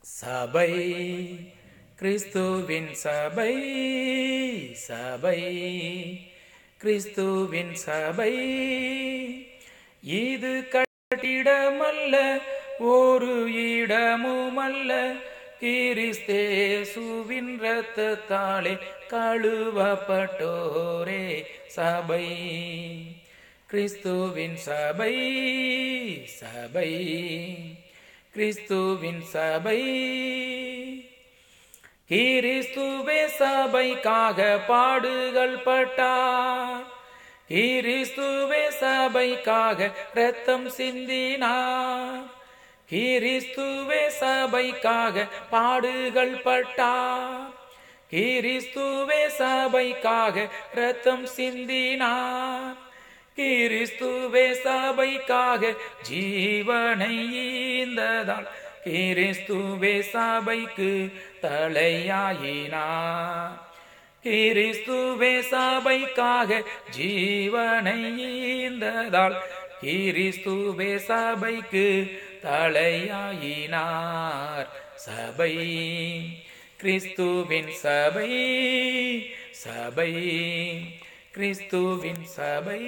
சபை கிறிஸ்துவின் சபை சபை கிறிஸ்துவின் சபை இது கட்டிடமல்ல ஒரு இடமுமல்ல கிறிஸ்தேசுவின் இரத்தத்தாலே கழுவப்பட்டோரே சபை கிறிஸ்துவின் சபை சபை கிறிஸ்துவின் சபை கிறிஸ்துவே சபைக்காக பாடுகள் பட்டார் கிறிஸ்துவே சபைக்காக ரத்தம் சிந்தினார் கிறிஸ்துவே சபைக்காக பாடுகள் பட்டார் கிறிஸ்துவே சபைக்காக ரத்தம் சிந்தினார் கிறிஸ்துவே சபைக்காக ஜீவனை ஈந்ததால் கிறிஸ்துவே சபைக்கு தலையாயினார் கிறிஸ்துவே சபைக்காக ஜீவனை ஈந்ததால் கிறிஸ்துவே சபைக்கு தலையாயினார் சபை கிறிஸ்துவின் சபை சபை கிறிஸ்துவின் சபை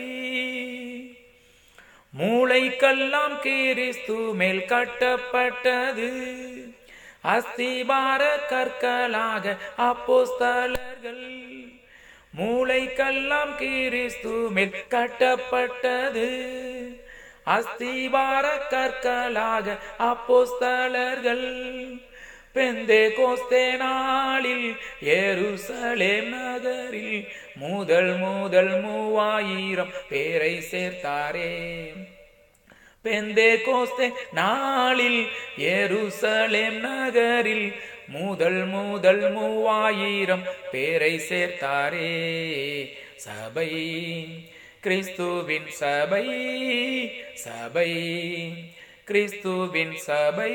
மூளைக்கெல்லாம் கிறிஸ்து மேல் கட்டப்பட்டது அஸ்திபார கற்களாக அப்போஸ்தலர்கள் மூளைக்கெல்லாம் கிறிஸ்து மேல் கட்டப்பட்டது அஸ்திபார கற்களாக அப்போஸ்தலர்கள் பெந்தே கோஸ்தே நாளில் எருசலேம் நகரில் முதல் முதல் மூவாயிரம் பேரை சேர்த்தாரே பெந்தே கோஸ்தே நாளில் எருசலேம் நகரில் முதல் முதல் மூவாயிரம் பேரை சேர்த்தாரே சபை கிறிஸ்துவின் சபை சபை கிறிஸ்துவின் சபை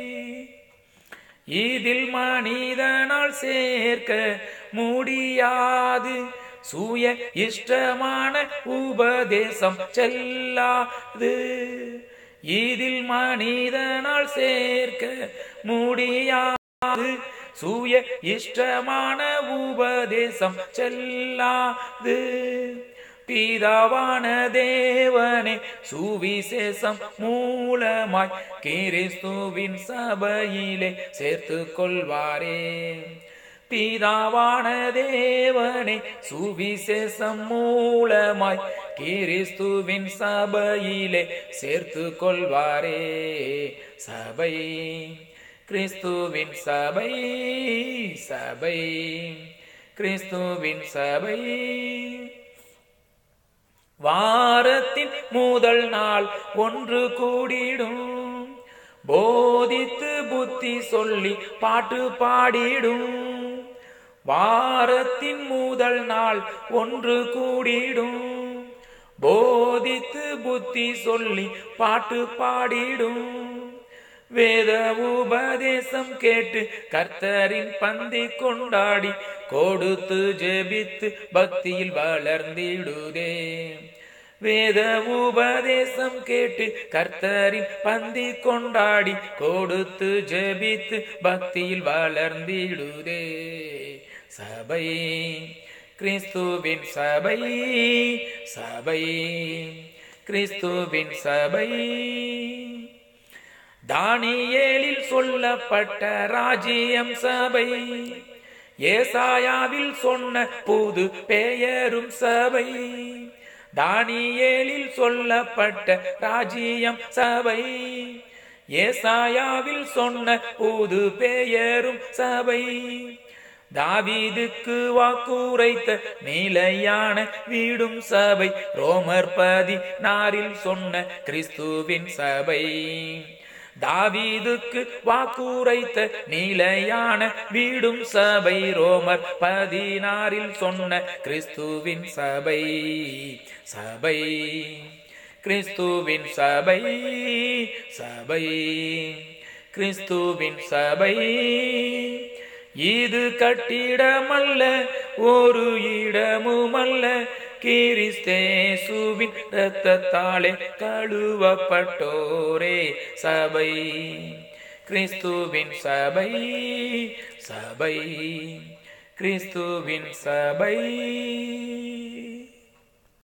இதில் மனிதனால் சேர்க்க முடியாது சூய இஷ்டமான உபதேசம் செல்லாது இதில் மனிதனால் சேர்க்க முடியாது சூய இஷ்டமான உபதேசம் செல்லாது பிதாவான தேவனே சுவிசேஷம் மூலமாய் கிறிஸ்துவின் சபையிலே சேர்த்து கொள்வாரே பிதாவான தேவனே சுவிசேஷம் மூலமாய் கிறிஸ்துவின் சபையிலே சேர்த்து கொள்வாரே சபை கிறிஸ்துவின் சபை சபை கிறிஸ்துவின் சபை வாரத்தின் முதல் நாள் ஒன்று கூடிடும் போதித்து புத்தி சொல்லி பாட்டு பாடிடும் வாரத்தின் முதல் நாள் ஒன்று கூடிடும் போதித்து புத்தி சொல்லி பாட்டு பாடிடும் வேத உபதேசம் கேட்டு கர்த்தரின் பந்தி கொண்டாடி கொடுத்து ஜெபித்து பக்தியில் வளர்ந்திடுதே வேத உபதேசம் கேட்டு கர்த்தரின் பந்தி கொண்டாடி கொடுத்து ஜெபித்து பக்தியில் வளர்ந்திடுதே சபை கிறிஸ்துவின் சபை சபை கிறிஸ்துவின் சபை தானியேலில் சொல்லப்பட்ட ராஜ்யம் சபை ஏசாயாவில் சொன்ன புது பெயரும் சபை தானியேலில் சொல்லப்பட்ட ராஜ்யம் சபை ஏசாயாவில் சொன்ன புது பெயரும் சபை தாவீதுக்கு வாக்குரைத்த நிலையான வீடும் சபை ரோமர் பதி நாரில் சொன்ன கிறிஸ்துவின் சபை தாவீதுக்கு வாக்குரைத்த நிலையான வீடும் சபை ரோமர் பதினாறில் சொன்ன கிறிஸ்துவின் சபை சபை கிறிஸ்துவின் சபை சபை கிறிஸ்துவின் சபை இது கட்டிடமல்ல ஒரு இடமுமல்ல கிறிஸ்தேசுவின் இரத்தத்தாலே கழுவப்பட்டோரே சபை கிறிஸ்துவின் சபை சபை கிறிஸ்துவின் சபை